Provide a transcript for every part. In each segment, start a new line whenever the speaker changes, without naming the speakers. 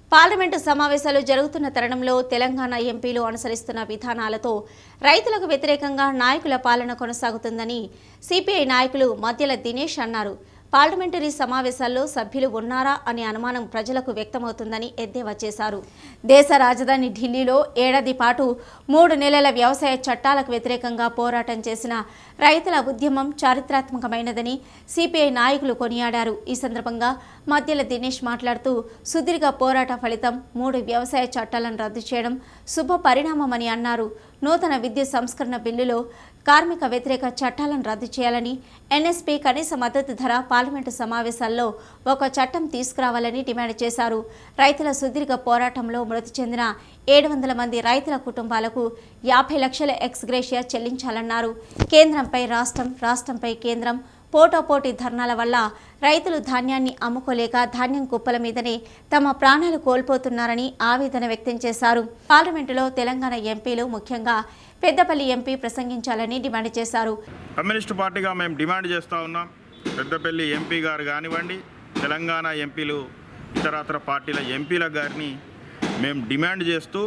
parliament సమావేశాలు జరుగుతున్న తరుణంలో తెలంగాణ ఎంపీలు అనుసరిస్తున్న విధానాలతో రైతులకు వ్యతిరేకంగా నాయకుల పాలన కొనసాగుతుందని సిపిఐ నాయకులు మధ్యల దినేష్ అన్నారు పార్లమెంటరీ సమావేశాల్లో సభ్యులు ఉన్నారా అనే అనుమానం ప్రజలకు వ్యక్తమవుతుందని ఎద్దేవా చేశారు దేశ రాజధాని ఢిల్లీలో ఏడాది పాటు మూడు నెలల వ్యవసాయ చట్టాలకు వ్యతిరేకంగా పోరాటం చేసిన రైతుల ఉద్యమం చారిత్రాత్మకమైనదని సిపిఐ నాయకులు కొనియాడారు ఈ సందర్భంగా మధ్యల దినేష్ మాట్లాడుతూ సుదీర్ఘ పోరాట ఫలితం మూడు వ్యవసాయ చట్టాలను రద్దు చేయడం శుభ పరిణామమని అన్నారు నూతన విద్యుత్ సంస్కరణ బిల్లులో కార్మిక వ్యతిరేక చట్టాలను రద్దు చేయాలని ఎన్ఎస్పీ కనీస మద్దతు ధర పార్లమెంటు సమావేశాల్లో ఒక చట్టం తీసుకురావాలని డిమాండ్ చేశారు రైతుల సుదీర్ఘ పోరాటంలో మృతి చెందిన ఏడు వందల మంది రైతుల కుటుంబాలకు యాభై లక్షల ఎక్స్గ్రేషియా చెల్లించాలన్నారు కేంద్రంపై రాష్ట్రం రాష్ట్రంపై కేంద్రం పోటాపోటీ ధర్నాల వల్ల రైతులు ధాన్యాన్ని అమ్ముకోలేక ధాన్యం కుప్పల మీదనే తమ ప్రాణాలు కోల్పోతున్నారని ఆవేదన వ్యక్తం చేశారు పార్లమెంటులో తెలంగాణ ఎంపీలు ముఖ్యంగా పెద్దపల్లి ఎంపీ ప్రసంగించాలని డిమాండ్ చేశారు
కమ్యూనిస్టు పార్టీగా మేము డిమాండ్ చేస్తూ ఉన్నాం పెద్దపల్లి ఎంపీ గారు కానివ్వండి తెలంగాణ ఎంపీలు ఇతరత్ర పార్టీల ఎంపీల గారిని మేము డిమాండ్ చేస్తూ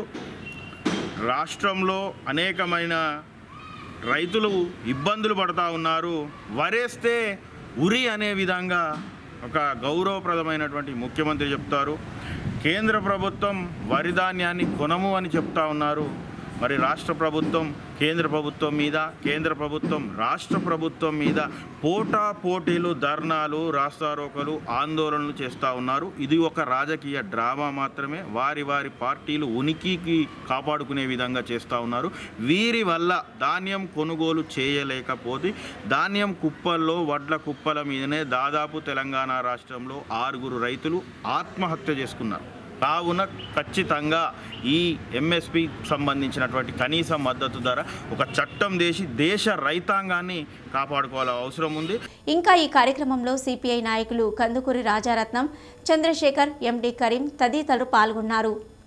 రాష్ట్రంలో అనేకమైన రైతులు ఇబ్బందులు పడుతూ ఉన్నారు వరేస్తే ఉరి అనే విధంగా ఒక గౌరవప్రదమైనటువంటి ముఖ్యమంత్రి చెప్తారు కేంద్ర ప్రభుత్వం వరి ధాన్యాన్ని కొనము అని చెప్తా ఉన్నారు మరి రాష్ట్ర ప్రభుత్వం కేంద్ర ప్రభుత్వం మీద కేంద్ర ప్రభుత్వం రాష్ట్ర ప్రభుత్వం మీద పోటా పోటీలు ధర్నాలు రాస్తారోకలు ఆందోళనలు చేస్తూ ఉన్నారు ఇది ఒక రాజకీయ డ్రామా మాత్రమే వారి వారి పార్టీలు ఉనికికి కాపాడుకునే విధంగా చేస్తూ ఉన్నారు వీరి వల్ల ధాన్యం కొనుగోలు చేయలేకపోతే ధాన్యం కుప్పల్లో వడ్ల కుప్పల మీదనే దాదాపు తెలంగాణ రాష్ట్రంలో ఆరుగురు రైతులు ఆత్మహత్య చేసుకున్నారు కావున ఖచ్చితంగా ఈ ఎంఎస్పి సంబంధించినటువంటి కనీస మద్దతు ధర ఒక చట్టం దేశి దేశ రైతాంగాన్ని కాపాడుకోవాల అవసరం ఉంది
ఇంకా ఈ కార్యక్రమంలో సిపిఐ నాయకులు కందుకూరి రాజారత్నం చంద్రశేఖర్ ఎండి కరీం తదితరులు పాల్గొన్నారు